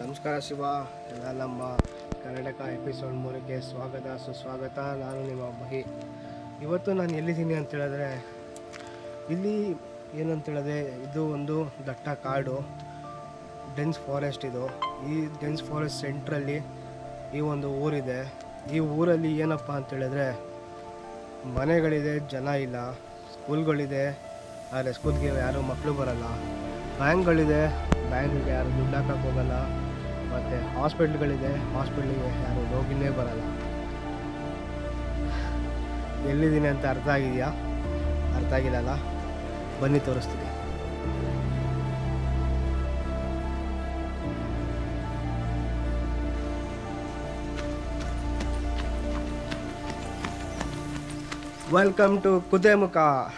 ನಮಸ್ಕಾರ ಶಿವ ಎಲ್ಲ ನಮ್ಮ ಕರ್ನಾಟಕ ಎಪಿಸೋಡ್ ಮೂರಕ್ಕೆ ಸ್ವಾಗತ ಸುಸ್ವಾಗತ ನಾನು ನಿಮ್ಮ ಮಹಿ ಇವತ್ತು ನಾನು ಎಲ್ಲಿದ್ದೀನಿ ಅಂತ ಹೇಳಿದ್ರೆ ಇಲ್ಲಿ ಏನಂತ ಹೇಳಿದ್ರೆ ಇದು ಒಂದು ದಟ್ಟ ಕಾಡು ಡೆನ್ಸ್ ಫಾರೆಸ್ಟ್ ಇದು ಈ ಡೆನ್ಸ್ ಫಾರೆಸ್ಟ್ ಸೆಂಟ್ರಲ್ಲಿ ಈ ಒಂದು ಊರಿದೆ ಈ ಊರಲ್ಲಿ ಏನಪ್ಪ ಅಂತ ಹೇಳಿದ್ರೆ ಮನೆಗಳಿದೆ ಜನ ಇಲ್ಲ ಸ್ಕೂಲ್ಗಳಿದೆ ಆದರೆ ಸ್ಕೂಲ್ಗೆ ಯಾರು ಮಕ್ಕಳು ಬರಲ್ಲ ಬ್ಯಾಂಕ್ಗಳಿದೆ ಬ್ಯಾಂಕ್ಗೆ ಯಾರು ದುಡ್ಡು ಹಾಕಕ್ಕೆ ಹೋಗಲ್ಲ ಮತ್ತು ಹಾಸ್ಪಿಟ್ಲ್ಗಳಿದೆ ಹಾಸ್ಪಿಟ್ಲಿಗೆ ಯಾರು ರೋಗಿನೇ ಬರಲ್ಲ ಎಲ್ಲಿದ್ದೀನಿ ಅಂತ ಅರ್ಥ ಆಗಿದೆಯಾ ಅರ್ಥ ಆಗಿಲ್ಲಲ್ಲ ಬನ್ನಿ ತೋರಿಸ್ತೀನಿ ವೆಲ್ಕಮ್ ಟು ಕುದುರೆಮುಖ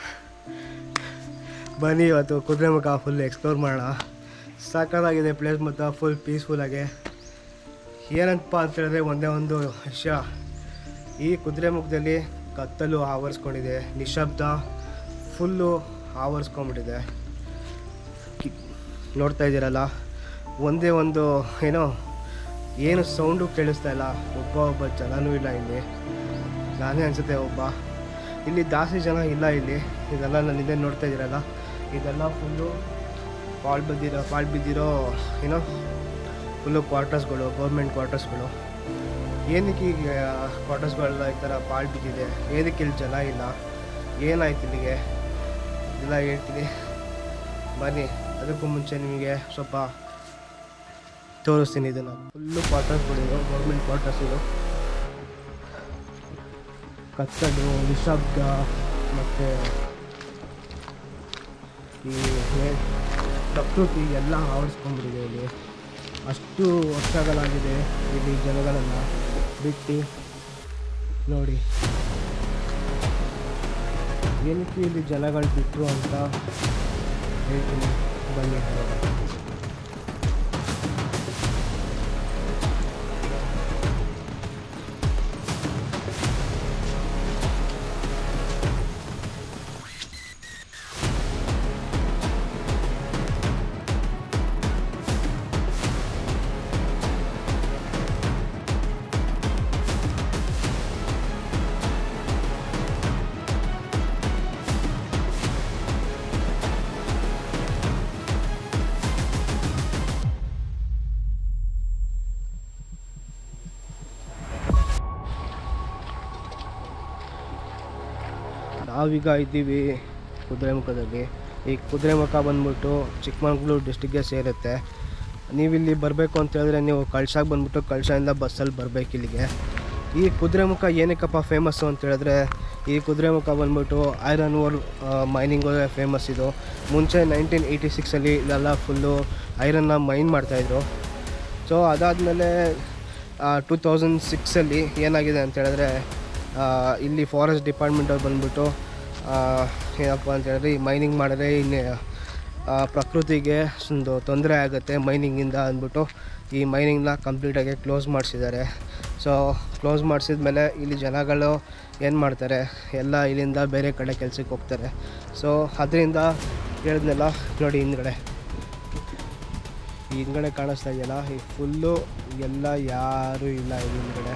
ಬನ್ನಿ ಇವತ್ತು ಕುದುರೆಮುಖ ಫುಲ್ ಎಕ್ಸ್ಪ್ಲೋರ್ ಮಾಡೋಣ ಸಾಕಾಗಿದೆ ಪ್ಲೇಸ್ ಮತ್ತು ಫುಲ್ ಪೀಸ್ಫುಲ್ಲಾಗಿ ಏನಂತಪ್ಪ ಅಂತ ಹೇಳಿದ್ರೆ ಒಂದೇ ಒಂದು ವಿಷಯ ಈ ಕುದುರೆಮುಖದಲ್ಲಿ ಕತ್ತಲು ಆವರಿಸ್ಕೊಂಡಿದೆ ನಿಶಬ್ದ ಫುಲ್ಲು ಆವರಿಸ್ಕೊಂಡ್ಬಿಟ್ಟಿದೆ ಕಿ- ನೋಡ್ತಾ ಇದ್ದೀರಲ್ಲ ಒಂದೇ ಒಂದು ಏನೋ ಏನು ಸೌಂಡು ಕೇಳಿಸ್ತಾ ಇಲ್ಲ ಒಬ್ಬ ಒಬ್ಬ ಜನನೂ ಇಲ್ಲ ಇಲ್ಲಿ ನಾನೇ ಅನ್ಸುತ್ತೆ ಒಬ್ಬ ಇಲ್ಲಿ ಜಾಸ್ತಿ ಜನ ಇಲ್ಲ ಇಲ್ಲಿ ಇದೆಲ್ಲ ನಾನು ಹಿಂದೆ ನೋಡ್ತಾ ಇದ್ದೀರಲ್ಲ ಇದೆಲ್ಲ ಫುಲ್ಲು ಪಾಳ್ ಬಿದ್ದಿರೋ ಪಾಳ್ ಬಿದ್ದಿರೋ ಏನೋ ಫುಲ್ಲು ಕ್ವಾರ್ಟರ್ಸ್ಗಳು ಗೌರ್ಮೆಂಟ್ ಕ್ವಾರ್ಟರ್ಸ್ಗಳು ಏನಕ್ಕೆ ಈಗ ಕ್ವಾರ್ಟರ್ಸ್ಗಳೆಲ್ಲ ಈ ಥರ ಪಾಳ್ ಬಿದ್ದಿದೆ ಏನಕ್ಕೆ ಇಲ್ಲಿ ಜನ ಇಲ್ಲ ಏನಾಯ್ತು ಇಲ್ಲಿಗೆ ಎಲ್ಲ ಹೇಳ್ತೀನಿ ಬನ್ನಿ ಅದಕ್ಕೂ ಮುಂಚೆ ನಿಮಗೆ ಸ್ವಲ್ಪ ತೋರಿಸ್ತೀನಿ ಇದನ್ನು ಫುಲ್ಲು ಕ್ವಾರ್ಟರ್ಸ್ಗಳಿದು ಗೌರ್ಮೆಂಟ್ ಕ್ವಾರ್ಟರ್ಸ್ ಇದು ಕತ್ತಲು ನಿಶಬ್ದ ಮತ್ತು ಈ ಹೇ- ಪ್ರಕೃತಿ ಎಲ್ಲ ಆವರಿಸ್ಕೊಂಡ್ಬಿಟ್ಟಿದೆ ಇಲ್ಲಿ ಅಷ್ಟು ವರ್ಷಗಳಾಗಿದೆ ಇಲ್ಲಿ ಜನಗಳೆಲ್ಲ ಬಿಟ್ಟು ನೋಡಿ ಏನಕ್ಕೆ ಇಲ್ಲಿ ಜನಗಳು ಬಿಟ್ಟರು ಅಂತ ಹೇಳ್ತೀನಿ ಬನ್ನಿ ಹೋಗೋಣ. ನಾವೀಗ ಇದ್ದೀವಿ ಕುದುರೆಮುಖದಲ್ಲಿ ಈ ಕುದುರೆಮುಖ ಬಂದ್ಬಿಟ್ಟು ಚಿಕ್ಕಮಗಳೂರು ಡಿಸ್ಟಿಕ್ಗೆ ಸೇರುತ್ತೆ ನೀವಿಲ್ಲಿ ಬರಬೇಕು ಅಂತ ಹೇಳಿದ್ರೆ ನೀವು ಕಳ್ಸಾಗೆ ಬಂದ್ಬಿಟ್ಟು ಕಳ್ಸದಿಂದ ಬಸ್ಸಲ್ಲಿ ಬರಬೇಕು ಇಲ್ಲಿಗೆ ಈ ಕುದುರೆಮುಖ ಏನಕ್ಕಪ್ಪ ಫೇಮಸ್ಸು ಅಂತ ಹೇಳಿದ್ರೆ ಈ ಕುದುರೆಮುಖ ಬಂದ್ಬಿಟ್ಟು ಐರನ್ ಓರ್ ಮೈನಿಂಗು ಫೇಮಸ್ ಇದು ಮುಂಚೆ ನೈನ್ಟೀನ್ ಏಯ್ಟಿ ಸಿಕ್ಸಲ್ಲಿ ಇಲ್ಲೆಲ್ಲ ಫುಲ್ಲು ಐರನ್ನ ಮೈನ್ ಮಾಡ್ತಾಯಿದ್ರು ಸೊ ಅದಾದಮೇಲೆ ಟೂ ತೌಸಂಡ್ ಸಿಕ್ಸಲ್ಲಿ ಏನಾಗಿದೆ ಅಂತ ಹೇಳಿದ್ರೆ ಆ, ಇಲ್ಲಿ ಫಾರೆಸ್ಟ್ ಡಿಪಾರ್ಟ್ಮೆಂಟವ್ರು ಬಂದ್ಬಿಟ್ಟು ಆ, ಏನಪ್ಪ ಅಂತ ಹೇಳಿದ್ರೆ ಈ ಮೈನಿಂಗ್ ಮಾಡಿದ್ರೆ ಇನ್ನು ಆ, ಪ್ರಕೃತಿಗೆ ಒಂದು ತೊಂದರೆ ಆಗುತ್ತೆ ಮೈನಿಂಗಿಂದ ಅಂದ್ಬಿಟ್ಟು ಈ ಮೈನಿಂಗ್ನ ಕಂಪ್ಲೀಟಾಗಿ ಕ್ಲೋಸ್ ಮಾಡಿಸಿದ್ದಾರೆ ಸೊ ಕ್ಲೋಸ್ ಮಾಡಿಸಿದ್ಮೇಲೆ ಇಲ್ಲಿ ಜನಗಳು ಏನು ಮಾಡ್ತಾರೆ ಎಲ್ಲ ಇಲ್ಲಿಂದ ಬೇರೆ ಕಡೆ ಕೆಲಸಕ್ಕೆ ಹೋಗ್ತಾರೆ ಸೊ ಅದರಿಂದ ಹೇಳಿದ್ನೆಲ್ಲ ನೋಡಿ ಹಿಂದ್ಗಡೆ ಈ ಹಿಂದ್ಗಡೆ ಕಾಣಿಸ್ತಾ ಇದೆಯಲ್ಲ ಈ ಫುಲ್ಲು ಎಲ್ಲ ಯಾರೂ ಇಲ್ಲ ಇಲ್ಲಿ ಹಿಂದ್ಗಡೆ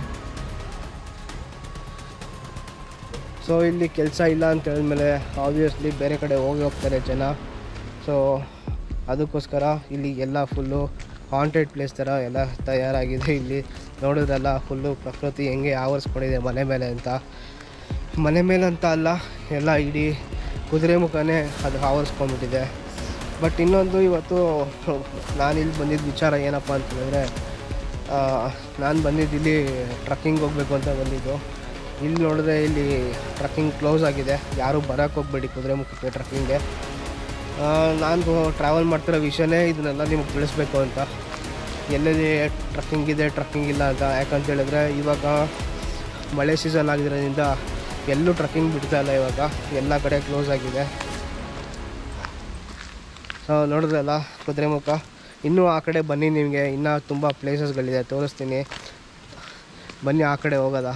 ಸೊ ಇಲ್ಲಿ ಕೆಲಸ ಇಲ್ಲ ಅಂತ ಹೇಳಿದ್ಮೇಲೆ ಆಬ್ವಿಯಸ್ಲಿ ಬೇರೆ ಕಡೆ ಹೋಗಿ ಹೋಗ್ತಾರೆ ಜನ ಸೊ ಅದಕ್ಕೋಸ್ಕರ ಇಲ್ಲಿ ಎಲ್ಲ ಫುಲ್ಲು ಹಾಂಟೆಡ್ ಪ್ಲೇಸ್ ಥರ ಎಲ್ಲ ತಯಾರಾಗಿದೆ ಇಲ್ಲಿ ನೋಡಿದ್ರಲ್ಲ ಫುಲ್ಲು ಪ್ರಕೃತಿ ಹೆಂಗೆ ಆವರಿಸ್ಕೊಂಡಿದೆ ಮನೆ ಮೇಲೆ ಅಂತ ಮನೆ ಮೇಲೆ ಅಂತ ಅಲ್ಲ ಎಲ್ಲ ಇಡೀ ಕುದುರೆ ಮುಖನೇ ಅದು ಆವರಿಸ್ಕೊಂಡ್ಬಿಟ್ಟಿದೆ ಬಟ್ ಇನ್ನೊಂದು ಇವತ್ತು ನಾನು ಇಲ್ಲಿ ಬಂದಿದ್ದ ವಿಚಾರ ಏನಪ್ಪ ಅಂತ ಹೇಳಿದ್ರೆ ನಾನು ಬಂದಿದ್ದು ಇಲ್ಲಿ ಟ್ರಕ್ಕಿಂಗ್ ಹೋಗಬೇಕು ಅಂತ ಬಂದಿದ್ದು ಇಲ್ಲಿ ನೋಡಿದ್ರೆ ಇಲ್ಲಿ ಟ್ರಕ್ಕಿಂಗ್ ಕ್ಲೋಸ್ ಆಗಿದೆ ಯಾರೂ ಬರೋಕ್ಕೆ ಹೋಗ್ಬೇಡಿ ಕುದುರೆ ಮುಖಕ್ಕೆ ಟ್ರಕ್ಕಿಂಗ್ಗೆ ನಾನು ಟ್ರಾವೆಲ್ ಮಾಡ್ತಿರೋ ವಿಷಯನೇ ಇದನ್ನೆಲ್ಲ ನಿಮ್ಗೆ ತಿಳಿಸ್ಬೇಕು ಅಂತ ಎಲ್ಲೆಲ್ಲಿ ಟ್ರಕ್ಕಿಂಗ್ ಇದೆ ಟ್ರಕ್ಕಿಂಗ್ ಇಲ್ಲ ಅಂತ ಯಾಕಂತ ಹೇಳಿದ್ರೆ ಇವಾಗ ಮಳೆ ಸೀಸನ್ ಆಗಿರೋದ್ರಿಂದ ಎಲ್ಲೂ ಟ್ರಕ್ಕಿಂಗ್ ಬಿಡ್ತಾ ಇಲ್ಲ ಇವಾಗ ಎಲ್ಲ ಕಡೆ ಕ್ಲೋಸ್ ಆಗಿದೆ ಸೊ ನೋಡಿದ್ರಲ್ಲ ಕುದುರೆಮುಖ ಇನ್ನೂ ಆ ಕಡೆ ಬನ್ನಿ ನಿಮಗೆ ಇನ್ನೂ ತುಂಬ ಪ್ಲೇಸಸ್ಗಳಿದೆ ತೋರಿಸ್ತೀನಿ ಬನ್ನಿ ಆ ಕಡೆ ಹೋಗೋದ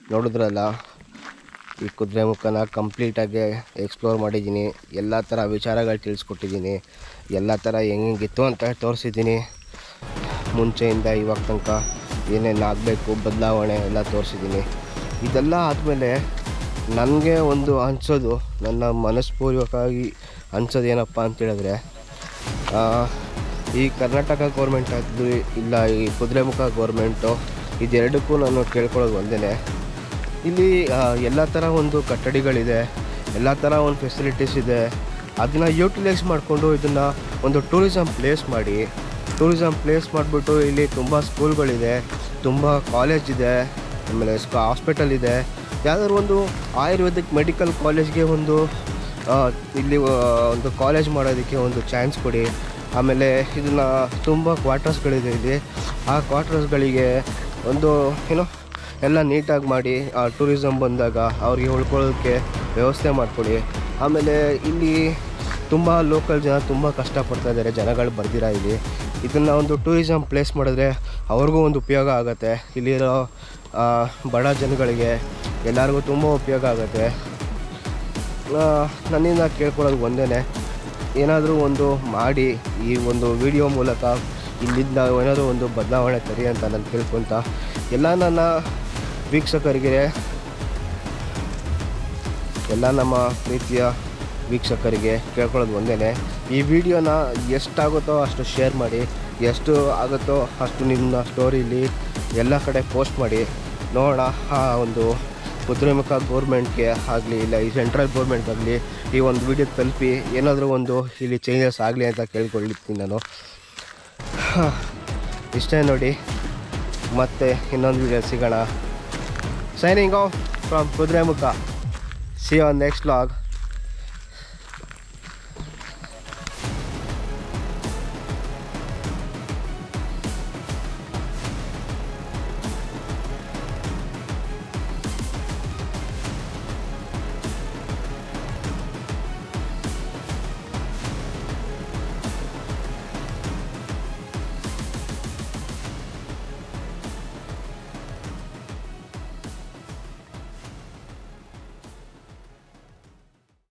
ನೋಡಿದ್ರಲ್ಲ ಈ ಕುದುರೆ ಮುಖನ ಕಂಪ್ಲೀಟಾಗಿ ಎಕ್ಸ್ಪ್ಲೋರ್ ಮಾಡಿದ್ದೀನಿ ಎಲ್ಲ ಥರ ವಿಚಾರಗಳು ತಿಳಿಸ್ಕೊಟ್ಟಿದ್ದೀನಿ ಎಲ್ಲ ಥರ ಹೆಂಗಿತ್ತು ಅಂತ ತೋರಿಸಿದ್ದೀನಿ ಮುಂಚೆಯಿಂದ ಇವಾಗ ತನಕ ಏನೇನು ಆಗಬೇಕು ಬದಲಾವಣೆ ಎಲ್ಲ ತೋರಿಸಿದ್ದೀನಿ ಇದೆಲ್ಲ ಆದಮೇಲೆ ನನಗೆ ಒಂದು ಅನಿಸೋದು ನನ್ನ ಮನಸ್ಪೂರ್ವಕವಾಗಿ ಅನ್ಸೋದು ಏನಪ್ಪ ಅಂತ ಹೇಳಿದ್ರೆ ಆ, ಈ ಕರ್ನಾಟಕ ಗೌರ್ಮೆಂಟ್ ಆಗಲಿ ಇಲ್ಲ ಈ ಕುದುರೆಮುಖ ಗೌರ್ಮೆಂಟು ಇದೆರಡಕ್ಕೂ ನಾನು ಕೇಳ್ಕೊಳ್ಳೋದು ಒಂದೇ ಇಲ್ಲಿ ಆ, ಎಲ್ಲ ಥರ ಒಂದು ಕಟ್ಟಡಿಗಳಿದೆ ಎಲ್ಲ ಥರ ಒಂದು ಫೆಸಿಲಿಟೀಸ್ ಇದೆ ಅದನ್ನು ಯೂಟಿಲೈಸ್ ಮಾಡಿಕೊಂಡು ಇದನ್ನು ಒಂದು ಟೂರಿಸಮ್ ಪ್ಲೇಸ್ ಮಾಡಿ ಟೂರಿಸಮ್ ಪ್ಲೇಸ್ ಮಾಡಿಬಿಟ್ಟು ಇಲ್ಲಿ ತುಂಬ ಸ್ಕೂಲ್ಗಳಿದೆ ತುಂಬ ಕಾಲೇಜ್ ಇದೆ ಆಮೇಲೆ ಸ್ಕ ಹಾಸ್ಪಿಟಲ್ ಇದೆ ಯಾವ್ದಾದ್ರು ಒಂದು ಆಯುರ್ವೇದಿಕ್ ಮೆಡಿಕಲ್ ಕಾಲೇಜ್ಗೆ ಒಂದು ಆ, ಇಲ್ಲಿ ಆ, ಒಂದು ಕಾಲೇಜ್ ಮಾಡೋದಕ್ಕೆ ಒಂದು ಚಾನ್ಸ್ ಕೊಡಿ ಆಮೇಲೆ ಇದನ್ನು ತುಂಬ ಕ್ವಾರ್ಟರ್ಸ್ಗಳಿದೆ ಇಲ್ಲಿ ಆ ಕ್ವಾರ್ಟರ್ಸ್ಗಳಿಗೆ ಒಂದು ಏನೋ ಎಲ್ಲ ನೀಟಾಗಿ ಮಾಡಿ ಆ ಟೂರಿಸಮ್ ಬಂದಾಗ ಅವ್ರಿಗೆ ಉಳ್ಕೊಳ್ಳೋದಕ್ಕೆ ವ್ಯವಸ್ಥೆ ಮಾಡಿಕೊಡಿ ಆಮೇಲೆ ಇಲ್ಲಿ ತುಂಬ ಲೋಕಲ್ ಜನ ತುಂಬ ಕಷ್ಟಪಡ್ತಾ ಇದ್ದಾರೆ ಜನಗಳು ಬರ್ದಿರ ಇಲ್ಲಿ ಇದನ್ನು ಒಂದು ಟೂರಿಸಮ್ ಪ್ಲೇಸ್ ಮಾಡಿದ್ರೆ ಅವ್ರಿಗೂ ಒಂದು ಉಪಯೋಗ ಆಗುತ್ತೆ ಇಲ್ಲಿರೋ ಆ, ಬಡ ಜನಗಳಿಗೆ ಎಲ್ಲರಿಗೂ ತುಂಬ ಉಪಯೋಗ ಆಗುತ್ತೆ ಆ, ನನ್ನಿಂದ ಕೇಳ್ಕೊಳ್ಳೋದು ಒಂದೇ ಏನಾದರೂ ಒಂದು ಮಾಡಿ ಈ ಒಂದು ವಿಡಿಯೋ ಮೂಲಕ ಇಲ್ಲಿಂದ ಏನಾದರೂ ಒಂದು ಬದಲಾವಣೆ ತರಿ ಅಂತ ನಾನು ಕೇಳ್ಕೊತ ಎಲ್ಲ ನನ್ನ ವೀಕ್ಷಕರಿಗೆ ಎಲ್ಲ ನಮ್ಮ ಪ್ರೀತಿಯ ವೀಕ್ಷಕರಿಗೆ ಕೇಳ್ಕೊಳ್ಳೋದು ಒಂದೇ ಈ ವಿಡಿಯೋನ ಎಷ್ಟಾಗುತ್ತೋ ಅಷ್ಟು ಶೇರ್ ಮಾಡಿ ಎಷ್ಟು ಆಗುತ್ತೋ ಅಷ್ಟು ನಿಮ್ಮ ಸ್ಟೋರಿಲಿ ಎಲ್ಲ ಕಡೆ ಪೋಸ್ಟ್ ಮಾಡಿ ನೋಡೋಣ ಆ ಒಂದು ಕುದುರೆಮುಖ ಗೌರ್ಮೆಂಟ್ಗೆ ಆಗಲಿ ಇಲ್ಲ ಈ ಸೆಂಟ್ರಲ್ ಗೌರ್ಮೆಂಟ್ ಆಗಲಿ ಈ ಒಂದು ವಿಡಿಯೋ ತಲುಪಿ ಏನಾದರೂ ಒಂದು ಇಲ್ಲಿ ಚೇಂಜಸ್ ಆಗಲಿ ಅಂತ ಕೇಳ್ಕೊಳ್ತೀನಿ ನಾನು ಇಷ್ಟೇ ನೋಡಿ ಮತ್ತೆ ಇನ್ನೊಂದು ವಿಡಿಯೋ ಸಿಗೋಣ signing off from Kudremukh see on next log